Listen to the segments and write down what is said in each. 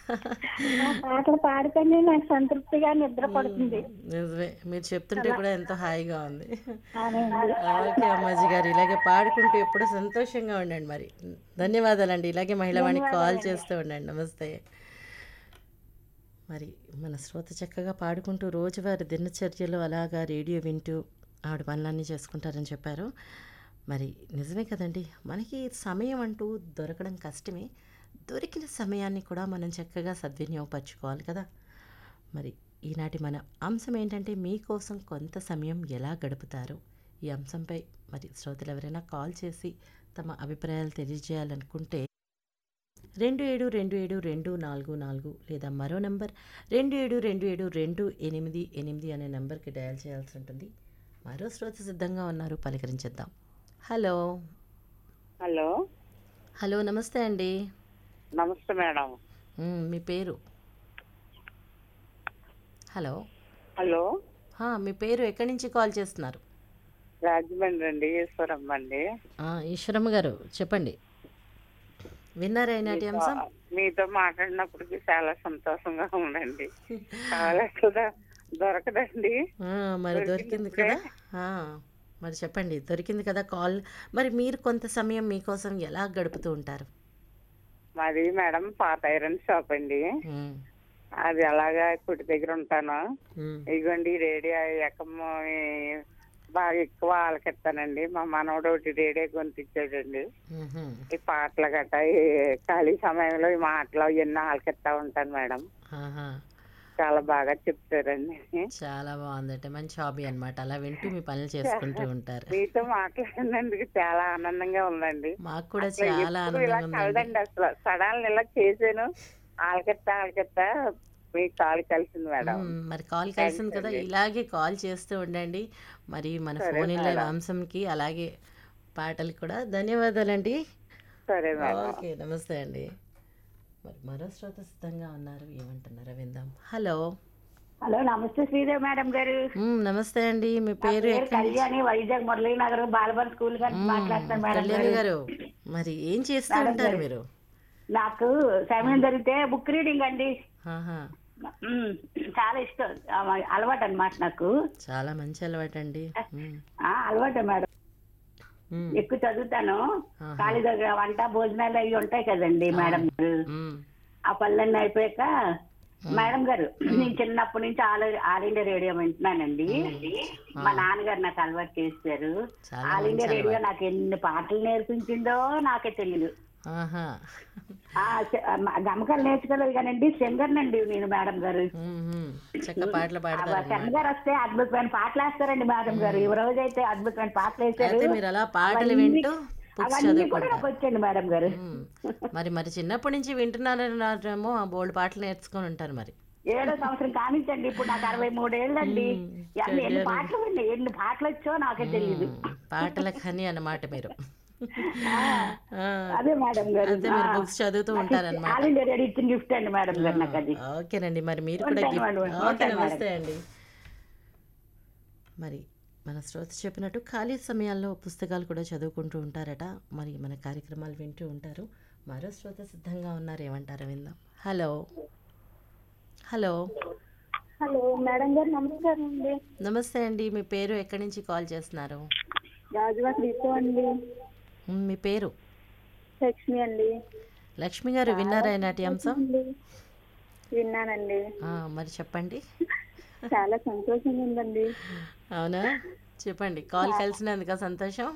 ఆ పాటలు పాడితేనే నాకు సంతృప్తిగా నిద్ర పడుతుంది నిజమే మీరు చెప్తుంటే కూడా ఎంతో హాయిగా ఉంది అవునండి. ఓకే అమ్మాజీ గారు ఇలాగే పాడుకుంటూ ఎప్పుడు సంతోషంగా ఉండండి మరి ధన్యవాదాలండి ఇలాగే మహిళవాణికి కాల్ చేస్తూ ఉండండి నమస్తే మరి మన శ్రోత చక్కగా పాడుకుంటూ రోజువారి దినచర్యలు అలాగా రేడియో వింటూ ఆవిడ పనులన్నీ చేసుకుంటారని చెప్పారు మరి నిజమే కదండి మనకి సమయం అంటూ దొరకడం కష్టమే దొరికిన సమయాన్ని కూడా మనం చక్కగా సద్వినియోగపరచుకోవాలి కదా మరి ఈనాటి మన అంశం ఏంటంటే మీకోసం కొంత సమయం ఎలా గడుపుతారు ఈ అంశంపై మరి శ్రోతలు ఎవరైనా కాల్ చేసి తమ అభిప్రాయాలు తెలియజేయాలనుకుంటే రెండు ఏడు రెండు ఏడు రెండు నాలుగు నాలుగు లేదా మరో నంబర్ రెండు ఏడు రెండు ఏడు రెండు ఎనిమిది ఎనిమిది అనే నెంబర్కి డయల్ చేయాల్సి ఉంటుంది మరో శ్రోత సిద్ధంగా ఉన్నారు పలకరించేద్దాం హలో హలో హలో నమస్తే అండి నమస్తే మేడం మ్, మీ పేరు హలో హలో హా, మీ పేరు ఎక్కడి నుంచి కాల్ చేస్తున్నారు రాజమండ్రి అండి ఈశ్వరమ్మ అండి ఆ, ఈశ్వరమ్మ గారు చెప్పండి విన్నారా ఈనాటి అంశం మీతో మాట్లాడినప్పటికీ చాలా సంతోషంగా ఉందండి చాలా కూడా దొరకదండి ఆ, మరి దొరికింది కదా ఆ, మరి చెప్పండి దొరికింది కదా కాల్ మరి మీరు కొంత సమయం మీకోసం ఎలా గడుపుతూ ఉంటారు మాది మేడం పాత ఐరన్ షాప్ అండి మ్, అది అలాగా కుటి దగ్గర ఉంటాను మ్, ఇదిగోండి ఈ రేడియో ఎక్కమ్మ ఈ బాగా ఎక్కువ ఆలకెత్తానండి మా మనవడు ఒకటి రేడియో కొనిపించాడండి మ్హూ. ఈ పాటలు గట్రా ఈ ఖాళీ సమయంలో ఈ మాటలు ఎన్నో ఆలకెత్తా ఉంటాను మేడం ఆహా. చాలా బాగా చెప్తారండి చాలా బాగుందట మంచి హాబీ అన్నమాట అలా వింటూ మీ పనులు చేసుకుంటూ ఉంటారు మీతో మాట్లాడినందుకు చాలా ఆనందంగా ఉందండి మాకు కూడా అసలు చాలా ఎప్పుడు ఇలా ఆనందంగా ఉందండి కలదండి అసలు సడన్ ఇలా చేసాను ఆలకెత్తా ఆలకెత్తా మీ కాలు కలిసింది మేడం మ్, మరి కాల్ కలిసింది కదా ఇలాగే కాల్ చేస్తూ ఉండండి మరి మన సరే ఫోన్ ఇళ్ళ మేడం. వంశంకి అలాగే పాటలు కూడా ధన్యవాదాలండి సరే మేడం ఓకే నమస్తే అండి మరి మరో శ్రోత సిద్ధంగా ఉన్నారు ఏమంటున్నారో విందాం హలో హలో నమస్తే శ్రీదేవి మేడం గారు మ్, నమస్తే అండి మీ నా పేరు పేరు ఎక్కడి నుంచి? కళ్యాణి వైజాగ్ మురళీనగర్ బాలబన్ స్కూల్ గారి మ్, మాట్లాడతాను మేడం కళ్యాణి గారు గారు మరి ఏం చేస్తూ ఉంటారు మీరు నాకు సమయం దొరికితే బుక్ రీడింగ్ అండి ఆహా మ్, చాలా ఇష్టం ఆ, అలవాటు అన్నమాట నాకు చాలా మంచి అలవాటు అండి మ్, ఆ, అలవాటే మేడం మ్, ఎక్కువ చదువుతాను ఆహా. ఖాళీ దగ్గర వంట భోజనాలు అవి ఉంటాయి కదండి మేడం గారు మ్, ఆ పనులన్నీ అయిపోయాక మేడం గారు నేను చిన్నప్పటి నుంచి ఆల్ ఆల్ ఇండియా రేడియో వింటున్నానండి మా నాన్నగారు నాకు అలవాటు చేశారు చాలా ఆల్ ఇండియా మంచి రేడియో నాకు ఎన్ని పాటలు నేర్పించిందో నాకే తెలియదు ఆహా ఆ చె- ఆ గమకాలు నేర్చుకోలేదు కానండి సింగర్ నండి నేను మేడం గారు మ్, మ్, చక్క పాటలు ఆ పాడతారు శర్మ గారు వస్తే అద్భుతమైన పాటలు వేస్తారండి మేడం గారు ఈ రోజు అయితే అద్భుతమైన పాటలు వేశారు అయితే మీరు అలా పాటలు అవన్నీ- వింటూ బుక్స్ అవన్నీ కూడా నాకు చదువుకుంటారు వచ్చండి మేడం గారు మ్, మరి మరి చిన్నప్పటి నుంచి వింటున్నారేమో ఆ బోల్డ్ పాటలు నేర్చుకొని ఉంటారు మరి ఏడో సంవత్సరం కానించండి ఇప్పుడు నాకు అరవై మూడేళ్ళండి మ్మ్. ఎన్ని ఎన్ని పాటలు విన్నా ఎన్ని పాటలు వచ్చో నాకే తెలియదు మ్, పాటల ఖని అన్నమాట మీరు ఆ, అదే మేడం గారు అయితే మీరు బుక్స్ చదువుతూ ఉంటారన్నమాట ఆల్ ఇండియా రేడియో ఇచ్చిన గిఫ్ట్ అండి మేడం గారు నాకు అది ఓకేనండి మరి మీరు కూడా ఉంటాను గిఫ్ట్ మేడం, ఓకే ఉంటాను నమస్తే అండి మరి మన శ్రోత చెప్పినట్టు ఖాళీ సమయాల్లో పుస్తకాలు కూడా చదువుకుంటూ ఉంటారట మరి మన కార్యక్రమాలు వింటూ ఉంటారు మరో శ్రోత సిద్ధంగా ఉన్నారు ఏమంటారు విందాం హలో హలో హలో మేడం గారు నమస్కారం అండి నమస్తే అండి మీ పేరు ఎక్కడి నుంచి కాల్ చేస్తున్నారు రాజువాక దీపం అండి మ్, మీ పేరు లక్ష్మి అండి లక్ష్మి గారు విన్నారా ఈనాటి అంశం విన్నానండి ఆ, మరి చెప్పండి చాలా సంతోషంగా ఉందండి అవునా చెప్పండి కాల్ కలిసినందుక సంతోషం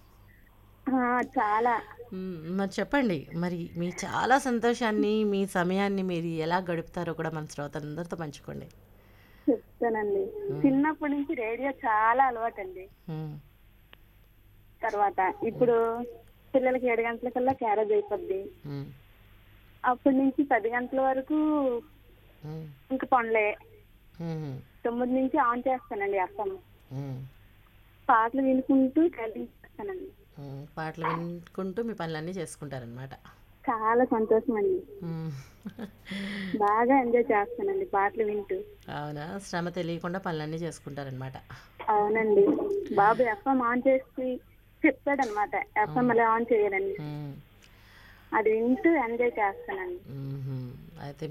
చాలా మ్మ్. మరి చెప్పండి మరి మీ చాలా సంతోషాన్ని మీ సమయాన్ని మీరు ఎలా గడుపుతారో కూడా మన శ్రోతలందరితో పంచుకోండి చెప్తానండి చిన్నప్పటి నుంచి రేడియో చాలా అలవాటండి మ్మ్. తర్వాత ఇప్పుడు పిల్లలకి ఏడు గంటలకల్లా క్యారేజ్ అయిపోద్ది మ్మ్. అప్పటి నుంచి పది గంటల వరకు మ్మ్. ఇంక పనులే మ్మ్. తొమ్మిది నుంచి ఆన్ చేస్తానండి అర్థం మ్మ్. పాటలు వినుకుంటూ డ్రైవింగ్ చేస్తానండి మ్మ్. పాటలు వినుకుంటూ మీ పనులన్నీ చేసుకుంటారనమాట చాలా సంతోషం అండి బాగా ఎంజాయ్ చేస్తానండి పాటలు వింటూ అవునా శ్రమ తెలియకుండా పనులన్నీ చేసుకుంటారనమాట అవునండి బాబు ఎఫ్ఎం ఆన్ చేసి చెప్తాడనమాట ఎఫ్ఎం అలా ఆన్ చేయాలండి అది వింటూ ఎంజాయ్ చేస్తానండి అయితే